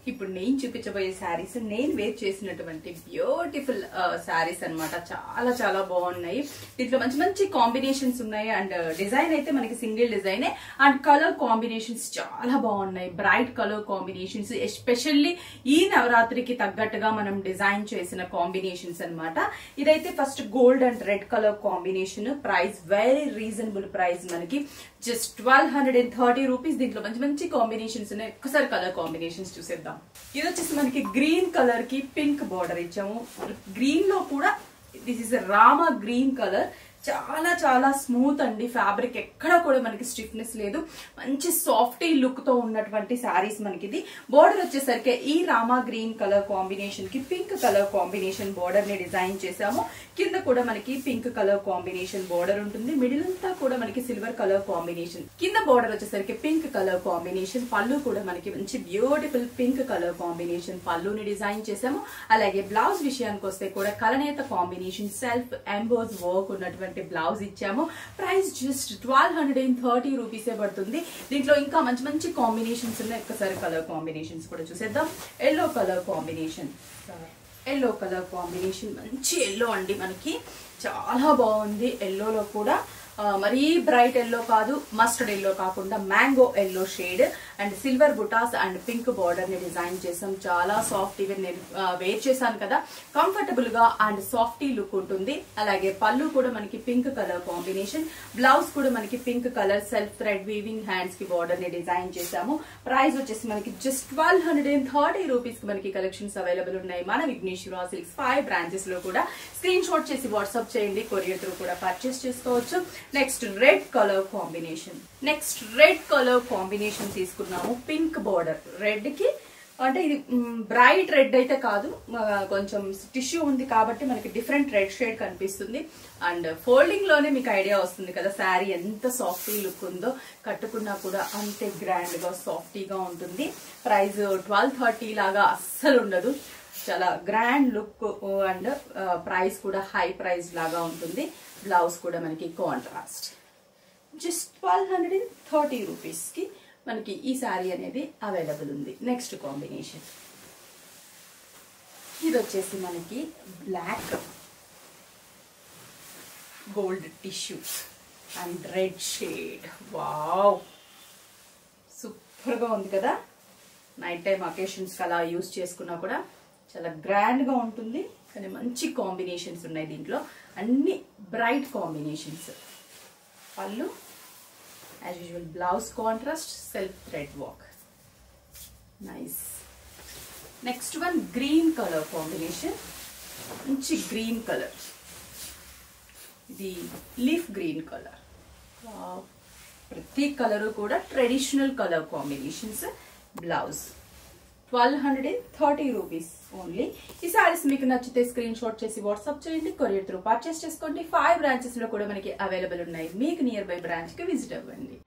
ఇప్పుడు నేను చూపించబోయే శారీస్ నేను వేర్ చేసినటువంటి బ్యూటిఫుల్ శారీస్ అన్నమాట చాలా చాలా బాగున్నాయి దీంట్లో మంచి మంచి కాంబినేషన్స్ ఉన్నాయి అండ్ డిజైన్ అయితే మనకి సింగిల్ డిజైనే అండ్ కలర్ కాంబినేషన్స్ చాలా బాగున్నాయి బ్రైట్ కలర్ కాంబినేషన్స్ ఎస్పెషల్లీ ఈ నవరాత్రికి తగ్గట్టుగా మనం డిజైన్ చేసిన కాంబినేషన్స్ అన్నమాట ఇదైతే first gold and red colour combination price very reasonable price మనకి just twelve hundred and thirty rupees దీంట్లో మంచి మంచి కాంబినేషన్స్ ఉన్నాయి ఒక్కసారి కలర్ కాంబినేషన్స్ చూసేద్దాం ఇది వచ్చేసి మనకి గ్రీన్ కలర్ కి పింక్ బార్డర్ ఇచ్చాము గ్రీన్ లో కూడా this is Rama green colour చాలా చాలా స్మూత్ అండి ఫ్యాబ్రిక్ ఎక్కడ కూడా మనకి స్టిఫ్నెస్ లేదు మంచి సాఫ్టీ లుక్ తో ఉన్నటువంటి శారీస్ మనకి ఇది బోర్డర్ వచ్చేసరికి ఈ రామా గ్రీన్ కలర్ కాంబినేషన్ కి పింక్ కలర్ కాంబినేషన్ బోర్డర్ ని డిజైన్ చేసాము కింద కూడా మనకి పింక్ కలర్ కాంబినేషన్ బోర్డర్ ఉంటుంది మిడిల్ అంతా కూడా మనకి సిల్వర్ కలర్ కాంబినేషన్ కింద బోర్డర్ వచ్చేసరికి పింక్ కలర్ కాంబినేషన్ పళ్ళు కూడా మనకి మంచి బ్యూటిఫుల్ పింక్ కలర్ కాంబినేషన్ పళ్ళుని డిజైన్ చేసాము అలాగే బ్లౌజ్ విషయానికి వస్తే కూడా కలనేత కాంబినేషన్ సెల్ఫ్ ఎంబోజ్ వర్క్ ఉన్నటువంటి బ్లౌజ్ ఇచ్చాము price just twelve hundred and thirty రూపీసే పడుతుంది దీంట్లో ఇంకా మంచి మంచి కాంబినేషన్స్ ఉన్నాయి ఒక్కసారి కలర్ కాంబినేషన్స్ కూడా చూసేద్దాం yellow colour combination yellow colour combination మంచి ఎల్లో అండి మనకి చాలా బాగుంది ఎల్లోలో కూడా ఆ, మరీ బ్రైట్ ఎల్లో కాదు మస్టర్డ్ ఎల్లో కాకుండా mango yellow shade and silver బుటాస్ అండ్ పింక్ బార్డర్ ని డిజైన్ చేసాం చాలా సాఫ్ట్ ఈవెన్ నేను వేర్ చేశాను కదా కంఫర్టబుల్ గా అండ్ సాఫ్టీ లుక్ ఉంటుంది అలాగే పళ్ళు కూడా మనకి పింక్ కలర్ కాంబినేషన్ బ్లౌజ్ కూడా మనకి pink colour self thread weaving hands కి బార్డర్ ని డిజైన్ చేసాము ప్రైస్ వచ్చేసి మనకి just twelve hundred and thirty rupees కి మనకి కలెక్షన్స్ అవైలబుల్ ఉన్నాయి మన విఘ్నేశ్వర సిల్క్స్ ఫైవ్ బ్రాంచెస్ లో కూడా స్క్రీన్ షాట్ చేసి వాట్సాప్ చేయండి కొరియర్ త్రూ కూడా పర్చేస్ చేసుకోవచ్చు next red colour combination next red colour combination తీసుకున్నాము పింక్ బార్డర్ రెడ్ కి అంటే ఇది బ్రైట్ రెడ్ అయితే కాదు ఆ, కొంచెం టిష్యూ ఉంది కాబట్టి మనకి డిఫరెంట్ రెడ్ షేడ్ కనిపిస్తుంది అండ్ ఫోల్డింగ్ లోనే మీకు ఐడియా వస్తుంది కదా శారీ ఎంత సాఫ్టీ లుక్ ఉందో కట్టుకున్నా కూడా అంతే గ్రాండ్ గా సాఫ్టీగా ఉంటుంది ప్రైస్ ట్వెల్వ్ థర్టీ లాగా అస్సలు ఉండదు చాలా గ్రాండ్ లుక్ అండ్ ప్రైస్ కూడా హై ప్రైస్ లాగా ఉంటుంది బ్లౌజ్ కూడా మనకి contrast just twelve hundred and thirty రూపీస్కి మనకి ఈ శారీ అనేది అవైలబుల్ ఉంది నెక్స్ట్ కాంబినేషన్ ఇది వచ్చేసి మనకి black gold tissue and red shade wow సూపర్గా ఉంది కదా నైట్ టైం అకేషన్స్కి అలా యూస్ చేసుకున్నా కూడా చాలా గ్రాండ్గా ఉంటుంది కానీ మంచి కాంబినేషన్స్ ఉన్నాయి దీంట్లో అన్ని బ్రైట్ కాంబినేషన్స్ పళ్ళు as usual blouse contrast self thread work nice next one green colour combination మంచి గ్రీన్ కలర్ ఇది లీఫ్ గ్రీన్ కలర్ ప్రతి కలర్ కూడా traditional colour combinations blouse twelve hundred and thirty rupees only ఈ saris మీకు నచ్చితే screen shot చేసి WhatsApp చేయండి courier through purchase చేసుకోండి ఫైవ్ బ్రాంచెస్ లో కూడా మనకి అవైలబుల్ ఉన్నాయి మీకు నియర్ బై బ్రాంచ్ కి విజిట్ అవ్వండి